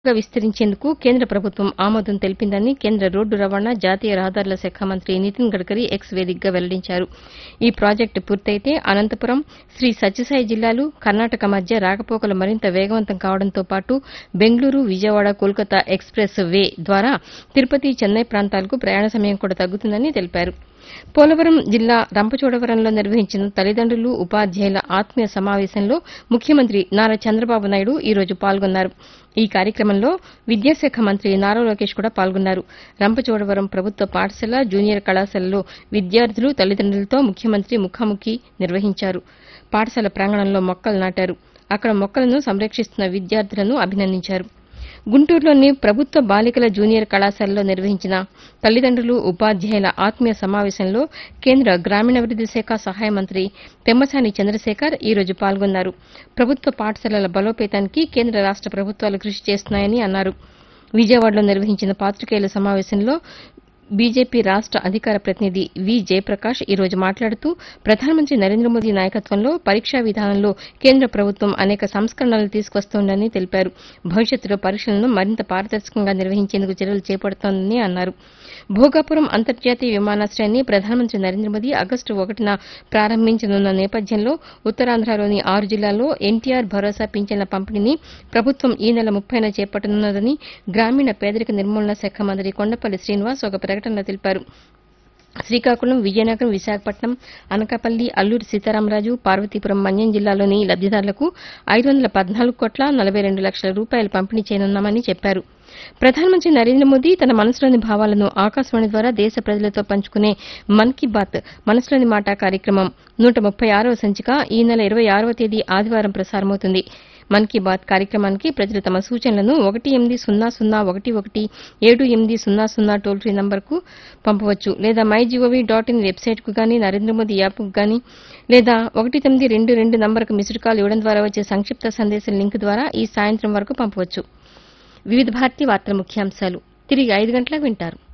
గా విస్తరించేందుకు కేంద్ర ప్రభుత్వం ఆమోదం తెలిపిందని కేంద్ర రోడ్డు రవాణా జాతీయ రహదారుల శాఖ మంత్రి నితిన్ గడ్కరీ ఎక్స్ వేదికగా వెల్లడించారు ఈ ప్రాజెక్టు పూర్తయితే అనంతపురం శ్రీ సత్యసాయి జిల్లాలు కర్ణాటక మధ్య రాకపోకలు మరింత వేగవంతం కావడంతో పాటు బెంగళూరు విజయవాడ కోల్కతా ఎక్స్ప్రెస్ వే ద్వారా తిరుపతి చెన్నై ప్రాంతాలకు ప్రయాణ సమయం కూడా తగ్గుతుందని తెలిపారు పోలవరం జిల్లా రంపచోడవరంలో నిర్వహించిన తల్లిదండ్రులు ఉపాధ్యాయుల ఆత్మీయ సమావేశంలో ముఖ్యమంత్రి నారా చంద్రబాబు నాయుడు ఈ రోజు పాల్గొన్నారు ఈ కార్యక్రమంలో విద్యాశాఖ మంత్రి నారా లోకేష్ కూడా పాల్గొన్నారు రంపచోడవరం ప్రభుత్వ పాఠశాల జూనియర్ కళాశాలలో విద్యార్థులు తల్లిదండ్రులతో ముఖ్యమంత్రి ముఖాముఖి నిర్వహించారు పాఠశాల ప్రాంగణంలో మొక్కలు నాటారు అక్కడ మొక్కలను సంరక్షిస్తున్న విద్యార్థులను అభినందించారు గుంటూరులోని ప్రభుత్వ బాలికల జూనియర్ కళాశాలలో నిర్వహించిన తల్లిదండ్రులు ఉపాధ్యాయుల ఆత్మీయ సమావేశంలో కేంద్ర గ్రామీణాభివృద్ది శాఖ సహాయ మంత్రి పెమ్మసాని చంద్రశేఖర్ ఈ రోజు పాల్గొన్నారు ప్రభుత్వ పాఠశాలల బలోపేతానికి కేంద్ర రాష్ట ప్రభుత్వాలు కృషి చేస్తున్నాయని అన్నారు విజయవాడలో నిర్వహించిన పాతికేయుల సమావేశంలో బీజేపీ రాష్ట అధికార ప్రతినిధి వి జయప్రకాష్ ఈ రోజు మాట్లాడుతూ ప్రధానమంత్రి నరేంద్ర మోదీ నాయకత్వంలో పరీక్షా విధానంలో కేంద్ర ప్రభుత్వం అనేక సంస్కరణలు తీసుకొస్తోందని తెలిపారు భవిష్యత్తులో పరీక్షలను మరింత పారదర్శకంగా నిర్వహించేందుకు చర్యలు చేపడుతోందని అన్నారు భోగాపురం అంతర్జాతీయ విమానాశ్రయాన్ని ప్రధానమంత్రి నరేంద్ర మోదీ ఆగస్టు ఒకటిన ప్రారంభించనున్న నేపథ్యంలో ఉత్తరాంధ్రలోని ఆరు జిల్లాల్లో ఎన్టీఆర్ భరోసా పింఛన్ల పంపిణీని ప్రభుత్వం ఈ నెల ముప్పైన చేపట్టనున్నదని గ్రామీణ పేదరిక నిర్మూలన శాఖ మంత్రి కొండపల్లి శ్రీనివాస్ ఒక ప్రకటనలో తెలిపారు శ్రీకాకుళం విజయనగరం విశాఖపట్నం అనకాపల్లి అల్లూరి సీతారామరాజు పార్వతీపురం మన్యం జిల్లాలోని లబ్దిదారులకు ఐదు వందల పద్నాలుగు కోట్ల నలభై రెండు లక్షల రూపాయలు పంపిణీ చేయనున్నామని చెప్పారు ప్రధానమంత్రి నరేంద్ర మోదీ తన మనసులోని భావాలను ఆకాశవాణి ద్వారా దేశ ప్రజలతో పంచుకునే మన్ కీ బాత్ మనసులోని మాట కార్యక్రమం నూట ముప్పై ఆరవ సంచిక ఈ నెల ఇరవై ఆరవ తేదీ ఆదివారం ప్రసారమవుతుంది మన్ కీ బాత్ కార్యక్రమానికి ప్రజలు తమ సూచనలను ఒకటి ఎనిమిది సున్నా సున్నా ఒకటి ఒకటి ఏడు ఎనిమిది సున్నా సున్నా టోల్ ఫ్రీ నంబర్కు పంపవచ్చు లేదా మై జీఓవీ డాట్ ఇన్ వెబ్సైట్కు గానీ నరేంద్ర మోదీ యాప్కు గానీ లేదా ఒకటి తొమ్మిది రెండు రెండు నంబర్కు మిస్డ్ కాల్ ఇవ్వడం ద్వారా వచ్చే సంక్షిప్త సందేశం లింక్ ద్వారా ఈ సాయంత్రం వరకు పంపవచ్చు వివిధ భారతి వార్తల ముఖ్యాంశాలు తిరిగి ఐదు గంటలకు వింటారు